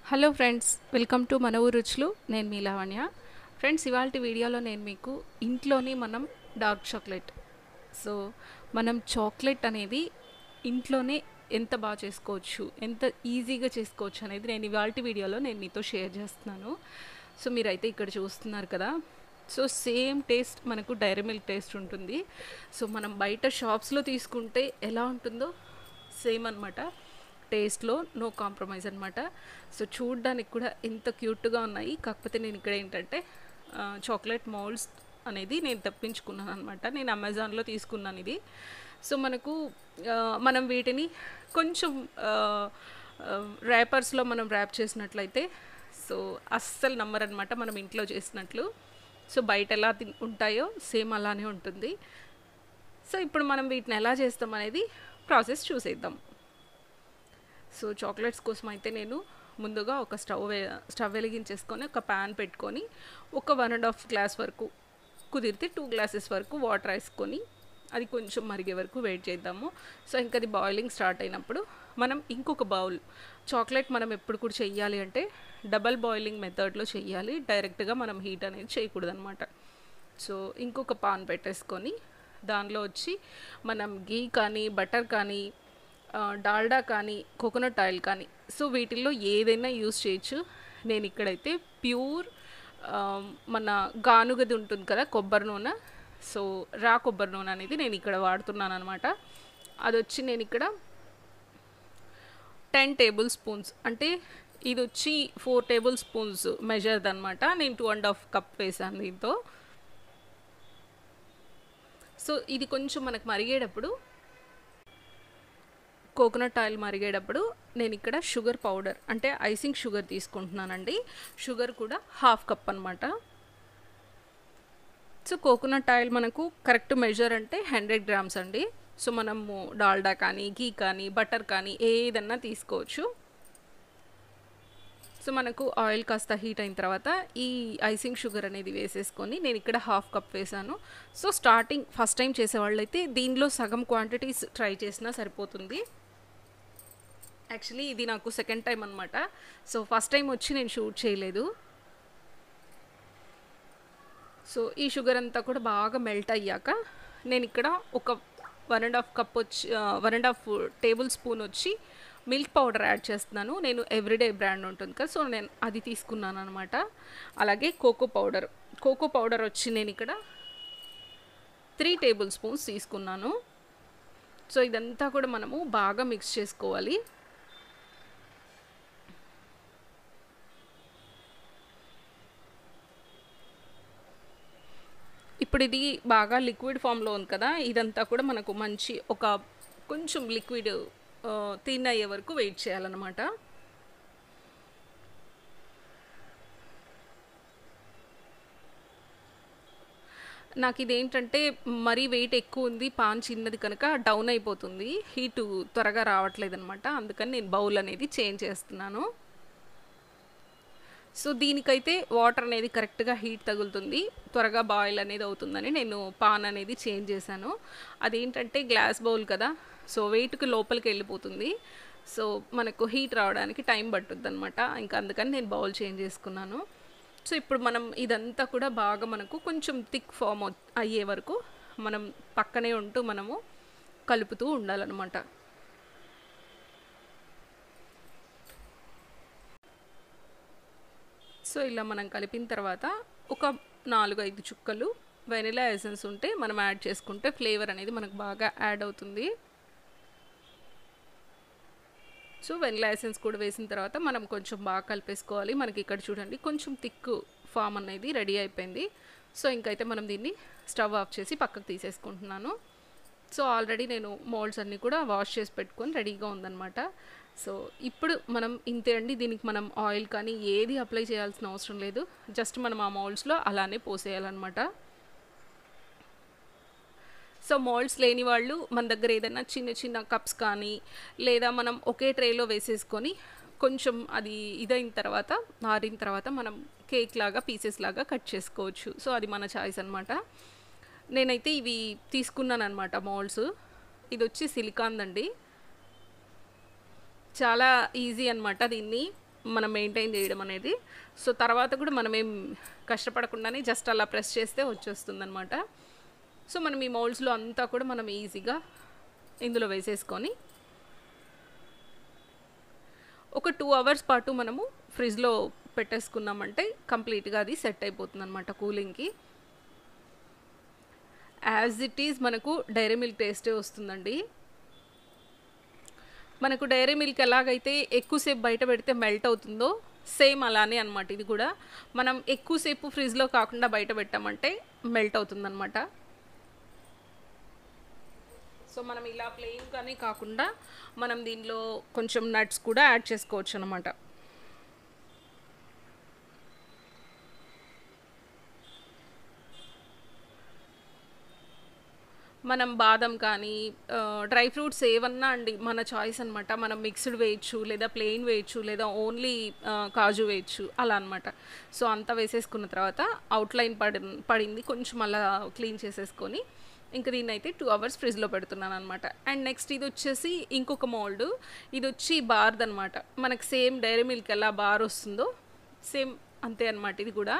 hello friends welcome to మన ఊరు రుచులు నేను మీ లావణ్య ఫ్రెండ్స్ ఇవాళ వీడియోలో నేను మీకు ఇంట్లోనే మనం డార్క్ చాక్లెట్ సో మనం చాక్లెట్ అనేది ఇంట్లోనే ఎంత బాగా చేసుకోవచ్చు ఎంత ఈజీగా చేసుకోవచ్చు అనేది నేను ఇవాళ వీడియోలో నేను మీతో షేర్ చేస్తున్నాను సో మీరైతే ఇక్కడ చూస్తున్నారు కదా సో సేమ్ టేస్ట్ మనకు డైరీ మిల్క్ టేస్ట్ ఉంటుంది సో మనం బయట షాప్స్లో తీసుకుంటే ఎలా ఉంటుందో సేమ్ అనమాట టేస్ట్లో నో కాంప్రమైజ్ అనమాట సో చూడడానికి కూడా ఎంత క్యూట్గా ఉన్నాయి కాకపోతే నేను ఇక్కడ ఏంటంటే చాక్లెట్ మౌల్డ్స్ అనేది నేను తెప్పించుకున్నాను అనమాట నేను అమెజాన్లో తీసుకున్నాను ఇది సో మనకు ఆ, మనం వీటిని కొంచెం ర్యాపర్స్లో మనం ర్యాప్ చేసినట్లయితే సో అస్సలు నమ్మరనమాట మనం ఇంట్లో చేసినట్లు సో బయట ఎలా తిన్- ఉంటాయో సేమ్ అలానే ఉంటుంది సో ఇప్పుడు మనం వీటిని ఎలా చేస్తాం అనేది ప్రాసెస్ చూసేద్దాం సో చాక్లెట్స్ కోసం అయితే నేను ముందుగా ఒక స్టవ్ వే- స్టవ్ వెలిగించేసుకొని ఒక ప్యాన్ పెట్టుకొని ఒక వన్ అండ్ హాఫ్ గ్లాస్ వరకు కుదిరితే టూ గ్లాసెస్ వరకు వాటర్ వేసుకొని అది కొంచెం మరిగే వరకు వెయిట్ చేద్దాము సో ఇంకా అది బాయిలింగ్ స్టార్ట్ అయినప్పుడు మనం ఇంకొక బౌల్ చాక్లెట్ మనం ఎప్పుడు కూడా చెయ్యాలి అంటే డబల్ బాయిలింగ్ మెథడ్లో చెయ్యాలి డైరెక్ట్గా మనం హీట్ అనేది చేయకూడదు అనమాట సో ఇంకొక పాన్ పెట్టేసుకొని దానిలో వచ్చి మనం గీ కానీ బటర్ కానీ ఆ, డాల్డా కానీ కోకోనట్ ఆయిల్ కానీ సో వీటిల్లో ఏదైనా యూస్ చేయొచ్చు నేను ఇక్కడైతే ప్యూర్ ఆ, మన గానుగది ఉంటుంది కదా కొబ్బరి నూనె సో రా కొబ్బరి నూనె అనేది నేను ఇక్కడ వాడుతున్నాను అనమాట అది వచ్చి నేను ఇక్కడ టెన్ టేబుల్ స్పూన్స్ అంటే ఇది వచ్చి ఫోర్ టేబుల్ స్పూన్స్ మెజర్ది అనమాట నేను టూ అండ్ హాఫ్ కప్ వేసాను దీంతో సో ఇది కొంచెం మనకు మరిగేటప్పుడు కోకోనట్ ఆయిల్ మరిగేటప్పుడు నేను ఇక్కడ షుగర్ పౌడర్ అంటే ఐసింగ్ షుగర్ తీసుకుంటున్నానండి షుగర్ కూడా హాఫ్ కప్ అనమాట సో కోకోనట్ ఆయిల్ మనకు కరెక్ట్ మెజర్ అంటే హండ్రెడ్ గ్రామ్స్ అండి సో మనము డాల్డా కానీ గీ కానీ బటర్ కానీ ఏదన్నా తీసుకోవచ్చు సో మనకు ఆయిల్ కాస్త హీట్ అయిన తర్వాత ఈ ఐసింగ్ షుగర్ అనేది వేసేసుకొని నేను ఇక్కడ హాఫ్ కప్ వేసాను సో స్టార్టింగ్ ఫస్ట్ టైం చేసేవాళ్ళైతే దీనిలో సగం క్వాంటిటీస్ ట్రై చేసినా సరిపోతుంది యాక్చువల్లీ ఇది నాకు సెకండ్ టైం అనమాట సో ఫస్ట్ టైం వచ్చి నేను షూట్ చేయలేదు సో ఈ షుగర్ అంతా కూడా బాగా మెల్ట్ అయ్యాక నేను ఇక్కడ ఒక వన్ అండ్ హాఫ్ కప్ వచ్చి one and half tablespoon వచ్చి మిల్క్ పౌడర్ యాడ్ చేస్తున్నాను నేను ఎవ్రీడే బ్రాండ్ ఉంటుంది కదా సో నేను అది తీసుకున్నాను అనమాట అలాగే కోకో పౌడర్ కోకో పౌడర్ వచ్చి నేను ఇక్కడ త్రీ టేబుల్ స్పూన్స్ తీసుకున్నాను సో ఇదంతా కూడా మనము బాగా మిక్స్ చేసుకోవాలి ఇప్పుడు ఇది బాగా లిక్విడ్ ఫామ్లో ఉంది కదా ఇదంతా కూడా మనకు మంచి ఒక కొంచెం లిక్విడ్ థిన్ అయ్యే వరకు వెయిట్ చేయాలన్నమాట నాకు ఇదేంటంటే మరీ వెయిట్ ఎక్కువ ఉంది పాన్ చిన్నది కనుక డౌన్ అయిపోతుంది హీటు త్వరగా రావట్లేదు అనమాట అందుకని నేను బౌల్ అనేది చేంజ్ చేస్తున్నాను సో దీనికైతే వాటర్ అనేది కరెక్ట్గా హీట్ తగులుతుంది త్వరగా బాయిల్ అనేది అవుతుందని నేను పాన్ అనేది చేంజ్ చేశాను అదేంటంటే గ్లాస్ బౌల్ కదా సో వెయిట్కి లోపలికి వెళ్ళిపోతుంది సో మనకు హీట్ రావడానికి టైం పట్టుద్ది అనమాట ఇంకా అందుకని నేను బౌల్ చేంజ్ చేసుకున్నాను సో ఇప్పుడు మనం ఇదంతా కూడా బాగా మనకు కొంచెం థిక్ ఫామ్ అయ్యే వరకు మనం పక్కనే ఉంటూ మనము కలుపుతూ ఉండాలన్నమాట సో ఇలా మనం కలిపిన తర్వాత ఒక నాలుగు ఐదు చుక్కలు వెనిలా ఎసెన్స్ ఉంటే మనం యాడ్ చేసుకుంటే ఫ్లేవర్ అనేది మనకు బాగా యాడ్ అవుతుంది సో వెనిలా ఎసెన్స్ కూడా వేసిన తర్వాత మనం కొంచెం బాగా కలిపేసుకోవాలి మనకి ఇక్కడ చూడండి కొంచెం థిక్ ఫామ్ అనేది రెడీ అయిపోయింది సో ఇంకైతే మనం దీన్ని స్టవ్ ఆఫ్ చేసి పక్కకు తీసేసుకుంటున్నాను సో ఆల్రెడీ నేను మోల్డ్స్ అన్నీ కూడా వాష్ చేసి పెట్టుకొని రెడీగా ఉందన్నమాట సో ఇప్పుడు మనం ఇంతే అండి దీనికి మనం ఆయిల్ కానీ ఏది అప్లై చేయాల్సిన అవసరం లేదు జస్ట్ మనం ఆ మోల్డ్స్లో అలానే పోసేయాలన్నమాట సో మోల్డ్స్ లేని వాళ్ళు మన దగ్గర ఏదైనా చిన్న చిన్న కప్స్ కానీ లేదా మనం ఒకే ట్రేలో వేసేసుకొని కొంచెం అది ఇదైన తర్వాత ఆరిన తర్వాత మనం కేక్ లాగా పీసెస్ లాగా కట్ చేసుకోవచ్చు సో అది మన చాయిస్ అనమాట నేనైతే ఇవి తీసుకున్నాను అనమాట మోల్డ్స్ ఇది వచ్చి సిలికాన్ అండి చాలా ఈజీ అనమాట దీన్ని మనం మెయింటైన్ చేయడం అనేది సో తర్వాత కూడా మనం ఏం కష్టపడకుండానే జస్ట్ అలా ప్రెస్ చేస్తే వచ్చేస్తుంది అనమాట సో మనం ఈ మౌల్డ్స్లో అంతా కూడా మనం ఈజీగా ఇందులో వేసేసుకొని ఒక టూ అవర్స్ పాటు మనము ఫ్రిడ్జ్లో పెట్టేసుకున్నామంటే కంప్లీట్గా అది సెట్ అయిపోతుంది అనమాట కూలింగ్కి యాజ్ ఇట్ ఈజ్ మనకు డైరీ మిల్క్ టేస్టే వస్తుందండి మనకు డైరీ మిల్క్ ఎలాగైతే ఎక్కువసేపు బయట పెడితే మెల్ట్ అవుతుందో సేమ్ అలానే అనమాట ఇది కూడా మనం ఎక్కువసేపు ఫ్రిడ్జ్లో కాకుండా బయట పెట్టామంటే మెల్ట్ అవుతుందన్నమాట సో మనం ఇలా ప్లెయిన్ కానీ కాకుండా మనం దీనిలో కొంచెం నట్స్ కూడా యాడ్ చేసుకోవచ్చు అనమాట మనం బాదం కానీ డ్రై ఫ్రూట్స్ ఏవన్నా అండి మన చాయిస్ అనమాట మనం మిక్స్డ్ వేయచ్చు లేదా ప్లెయిన్ వేయచ్చు లేదా ఓన్లీ కాజు వేయచ్చు అలా అనమాట సో అంతా వేసేసుకున్న తర్వాత అవుట్లైన్ పడి పడింది కొంచెం అలా క్లీన్ చేసేసుకొని ఇంకా దీన్ని అయితే టూ అవర్స్ ఫ్రిడ్జ్లో పెడుతున్నాను అనమాట అండ్ నెక్స్ట్ ఇది వచ్చేసి ఇంకొక మోల్డ్ ఇది వచ్చి బార్ది అనమాట మనకు సేమ్ డైరీ మిల్క్ ఎలా బార్ వస్తుందో సేమ్ అంతే అనమాట ఇది కూడా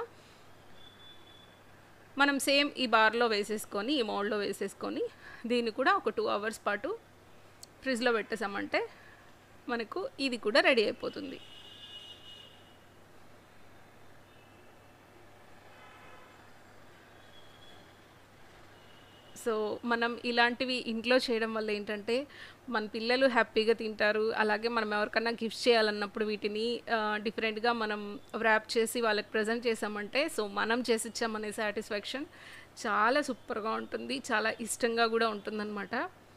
మనం సేమ్ ఈ బార్లో వేసేసుకొని ఈ మోల్డ్లో వేసేసుకొని దీన్ని కూడా ఒక టూ అవర్స్ పాటు ఫ్రిడ్జ్లో పెట్టేసామంటే మనకు ఇది కూడా రెడీ అయిపోతుంది సో మనం ఇలాంటివి ఇంట్లో చేయడం వల్ల ఏంటంటే మన పిల్లలు హ్యాపీగా తింటారు అలాగే మనం ఎవరికన్నా గిఫ్ట్ చేయాలన్నప్పుడు వీటిని డిఫరెంట్గా మనం ర్యాప్ చేసి వాళ్ళకి ప్రజెంట్ చేసామంటే సో మనం చేసి ఇచ్చామనే సాటిస్ఫాక్షన్ చాలా సూపర్గా ఉంటుంది చాలా ఇష్టంగా కూడా ఉంటుందన్నమాట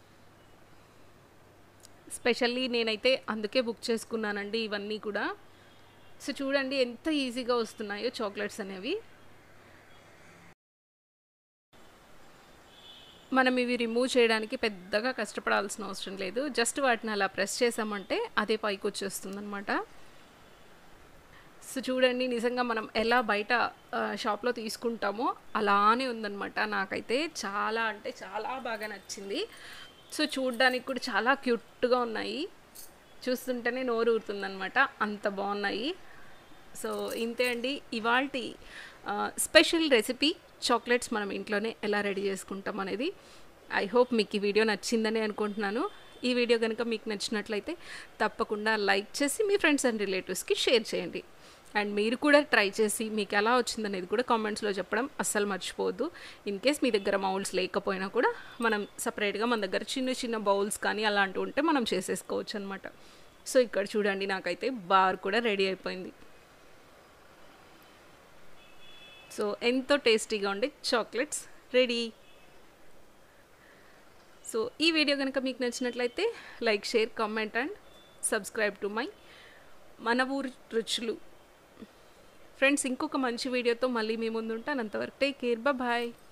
స్పెషల్లీ నేనైతే అందుకే బుక్ చేసుకున్నానండి ఇవన్నీ కూడా సో చూడండి ఎంత ఈజీగా వస్తున్నాయో చాక్లెట్స్ అనేవి మనం ఇవి రిమూవ్ చేయడానికి పెద్దగా కష్టపడాల్సిన అవసరం లేదు జస్ట్ వాటిని అలా ప్రెస్ చేసామంటే అదే పైకి వచ్చేస్తుంది అనమాట సో చూడండి నిజంగా మనం ఎలా బయట షాప్లో తీసుకుంటామో అలానే ఉందన్నమాట నాకైతే చాలా అంటే చాలా బాగా నచ్చింది సో చూడడానికి కూడా చాలా క్యూట్గా ఉన్నాయి చూస్తుంటేనే నోరు ఊరుతుందనమాట అంత బాగున్నాయి సో ఇంతే అండి ఇవాళ స్పెషల్ రెసిపీ చాక్లెట్స్ మనం ఇంట్లోనే ఎలా రెడీ చేసుకుంటాం అనేది ఐ హోప్ మీకు ఈ వీడియో నచ్చిందని అనుకుంటున్నాను ఈ వీడియో కనుక మీకు నచ్చినట్లయితే తప్పకుండా లైక్ చేసి మీ ఫ్రెండ్స్ అండ్ రిలేటివ్స్కి షేర్ చేయండి అండ్ మీరు కూడా ట్రై చేసి మీకు ఎలా వచ్చిందనేది కూడా కామెంట్స్లో చెప్పడం అస్సలు మర్చిపోవద్దు ఇన్ కేస్ మీ దగ్గర మౌల్స్ లేకపోయినా కూడా మనం సపరేట్గా మన దగ్గర చిన్న చిన్న బౌల్స్ కానీ అలాంటివి ఉంటే మనం చేసేసుకోవచ్చు అనమాట సో ఇక్కడ చూడండి నాకైతే బార్ కూడా రెడీ అయిపోయింది సో ఎంతో టేస్టీగా ఉండే చాక్లెట్స్ రెడీ సో ఈ వీడియో కనుక మీకు నచ్చినట్లయితే like share comment and subscribe to my మన ఊరి రుచులు ఫ్రెండ్స్ ఇంకొక మంచి వీడియోతో మళ్ళీ మీ ముందు ఉంటాను అంతవరకు టేక్ కేర్ బాయ్